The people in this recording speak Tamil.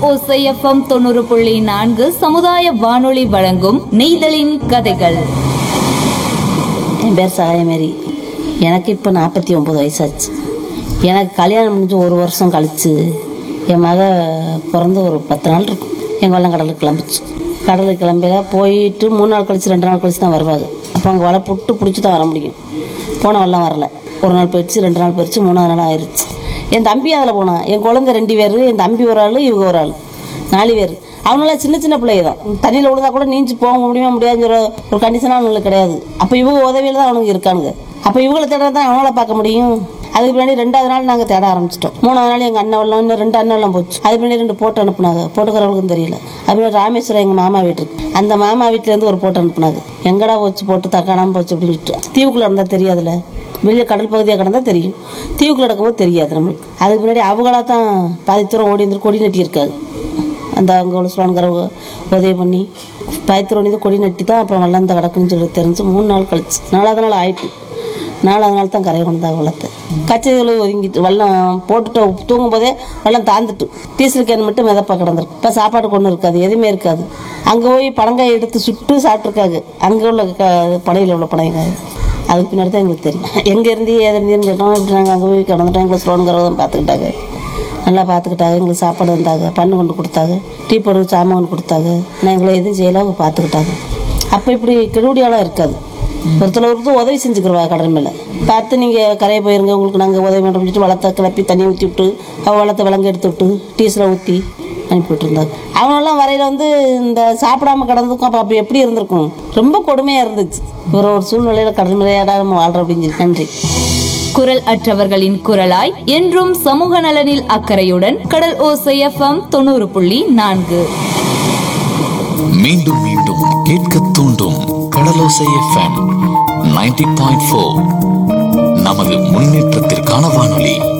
ஓசை எஃப்எம் தொண்ணூறு புள்ளி நான்கு சமுதாய வானொலி வழங்கும் நெய்தலின் கதைகள் என் பேர் சகாயமேரி எனக்கு இப்போ நாற்பத்தி ஒம்பது வயசாச்சு எனக்கு கல்யாணம் முடிஞ்சு ஒரு வருஷம் கழிச்சு என் மக பிறந்து ஒரு பத்து நாள் இருக்கும் எங்கள் வெள்ளம் கடலுக்கு கிளம்பிச்சு கடலுக்கு கிளம்பில போயிட்டு மூணு நாள் கழிச்சு ரெண்டு நாள் கழிச்சு தான் வருவாங்க அப்போ அங்கே வலை புட்டு பிடிச்சி தான் வர முடியும் போன வெள்ளம் வரல ஒரு நாள் போயிடுச்சு ரெண்டு நாள் போயிடுச்சு மூணாவது நாள் ஆயிடுச்சு என் தம்பி அதில் போனான் என் குழந்தை ரெண்டு பேர் என் தம்பி ஒரு ஆள் இவங்க ஒரு ஆள் நாலு பேர் அவங்களாம் சின்ன சின்ன பிள்ளைங்க தான் தண்ணியில் விழுந்தா கூட நீஞ்சி போக முடியுமா முடியாதுங்கிற ஒரு கண்டிஷனாக அவங்களுக்கு கிடையாது அப்போ இவங்க உதவியில் தான் அவனுங்க இருக்கானுங்க அப்போ இவங்களை தேட தான் அவங்கள பார்க்க முடியும் அதுக்கு பின்னாடி ரெண்டாவது நாள் நாங்கள் தேட ஆரம்பிச்சிட்டோம் மூணாவது நாள் எங்கள் அண்ணன் வெள்ளம் இன்னும் ரெண்டு அண்ணன் வெள்ளம் போச்சு அதுக்கு பின்னாடி ரெண்டு போட்டோ அனுப்புனாங்க போட்டுக்கிறவங்களுக்கும் தெரியல அதுமாதிரி ராமேஸ்வரம் எங்கள் மாமா வீட்டு இருக்கு அந்த மாமா வீட்டிலேருந்து ஒரு போட்டோ அனுப்புனாங்க எங்கடா போச்சு போட்டு தக்கானாம போச்சு அப்படின்னு சொல்லிட்டு தீவுக்குள்ளே இருந்தால் தெரியாதுல்ல வெளியே கடல் பகுதியாக கிடந்தா தெரியும் தீவுக்குள்ள நடக்கும்போது தெரியாது நம்மளுக்கு அதுக்கு முன்னாடி அவங்களா தான் பாதி தூரம் ஓடி இருந்து கொடி நட்டி இருக்காது அந்த அங்கே உள்ள சுவான்கிறவங்க உதவி பண்ணி பாதி தூரம் ஓடி இருந்து கொடி நட்டி தான் அப்புறம் வெள்ளம் இந்த கிடக்குன்னு சொல்லி தெரிஞ்சு மூணு நாள் கழிச்சு நாலாவது நாள் ஆயிட்டு நாலாவது நாள் தான் கரையை கொண்டு தான் வெள்ளத்தை கச்சைகளை ஒதுங்கிட்டு வெள்ளம் போட்டுட்டு தூங்கும் போதே வெள்ளம் தாழ்ந்துட்டு டீசல் கேன் மட்டும் மிதப்பா கிடந்திருக்கு இப்போ சாப்பாடு கொண்டு இருக்காது எதுவுமே இருக்காது அங்கே போய் பழங்காய் எடுத்து சுட்டு சாப்பிட்ருக்காங்க அங்கே உள்ள க படையில் உள்ள படையங்காய் அதுக்கு பின்னாடி தான் எங்களுக்கு தெரியும் எங்கே இருந்து ஏது இருந்துன்னு கேட்டோம் இப்படி நாங்கள் அங்கே போய் கிடந்துட்டோம் எங்களை ஸ்லோனுங்கிறதும் பார்த்துக்கிட்டாங்க நல்லா பார்த்துக்கிட்டாங்க எங்களுக்கு சாப்பாடு வந்தாங்க பண்ணு கொண்டு கொடுத்தாங்க டீ போடு சாமான் கொண்டு கொடுத்தாங்க நான் எங்களை எதுவும் செய்யல அவங்க பார்த்துக்கிட்டாங்க அப்போ இப்படி கெடுபடியாலாம் இருக்காது ஒருத்தர் ஒருத்தர் உதவி செஞ்சுக்கிறவா கடல் மேலே பார்த்து நீங்கள் கரையை போயிருங்க உங்களுக்கு நாங்கள் உதவி பண்ணுறோம் சொல்லிட்டு வளத்தை கிளப்பி தண்ணி ஊற்றி விட்டு அவள் வளத்தை விலங்கு எடுத்து விட்டு டீசலை ஊற்றி அனுப்பிவிட்டு இருந்தாங்க அவனெல்லாம் வரையில வந்து இந்த சாப்பிடாம கிடந்ததுக்கும் அப்போ அப்படி எப்படி இருந்திருக்கும் ரொம்ப கொடுமையாக இருந்துச்சு ஒரு ஒரு சூழ்நிலையில் கடல் மேலையாடா நம்ம வாழ்றோம் அப்படின்னு சொல்லி நன்றி குரல் அற்றவர்களின் குரலாய் என்றும் சமூக நலனில் அக்கறையுடன் கடல் ஓசை எஃப்எம் தொண்ணூறு புள்ளி நான்கு மீண்டும் மீண்டும் கேட்க தூண்டும் Kadalosai FM ninety point four நமது முன்னேற்றத்திற்கான வானொலி